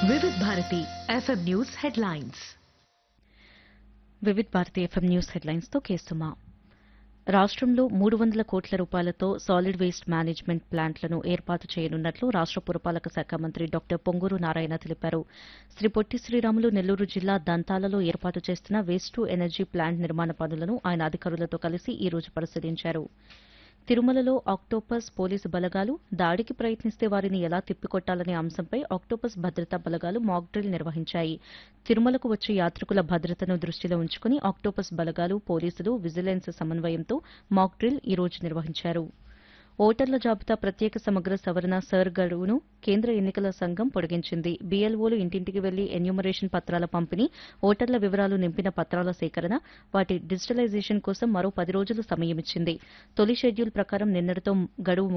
Vividh Bharati FM news headlines Vividh Bharati FM news headlines తో కేసుమా రాష్ట్రంలో మూడు వందల కోట్ల రూపాయలతో సాలిడ్ వేస్ట్ మేనేజ్మెంట్ ప్లాంట్లను ఏర్పాటు చేయనున్నట్లు రాష్ట్ర పురపాలక శాఖ మంత్రి డాక్టర్ పొంగూరు నారాయణ తెలిపారు శ్రీ పొట్టి శ్రీరాములు నెల్లూరు జిల్లా దంతాలలో ఏర్పాటు చేస్తున్న వేస్ట్ టు ఎనర్జీ ప్లాంట్ నిర్మాణ పనులను ఆయన అధికారులతో కలిసి ఈ రోజు పరిశీలించారు తిరుమలలో ఆక్టోపస్ పోలీసు బలగాలు దాడికి ప్రయత్నిస్తే వారిని ఎలా తిప్పికొట్టాలనే అంశంపై ఆక్టోపస్ భద్రతా బలగాలు మాక్ డ్రిల్ నిర్వహించాయి తిరుమలకు వచ్చే యాత్రికుల భద్రతను దృష్టిలో ఉంచుకుని ఆక్టోపస్ బలగాలు పోలీసులు విజిలెన్స్ సమన్వయంతో మాక్ డ్రిల్ ఈ రోజు నిర్వహించారు ఓటర్ల జాబితా ప్రత్యేక సమగ్ర సవరణ సర్ గడువును కేంద్ర ఎన్నికల సంఘం పొడిగించింది బీఎల్ఓలు ఇంటింటికి వెళ్లి ఎన్యూమరేషన్ పత్రాల పంపిణీ ఓటర్ల వివరాలు నింపిన పత్రాల సేకరణ వాటి డిజిటలైజేషన్ కోసం మరో పది రోజులు సమయం ఇచ్చింది తొలి షెడ్యూల్ ప్రకారం నిన్నటితో గడువు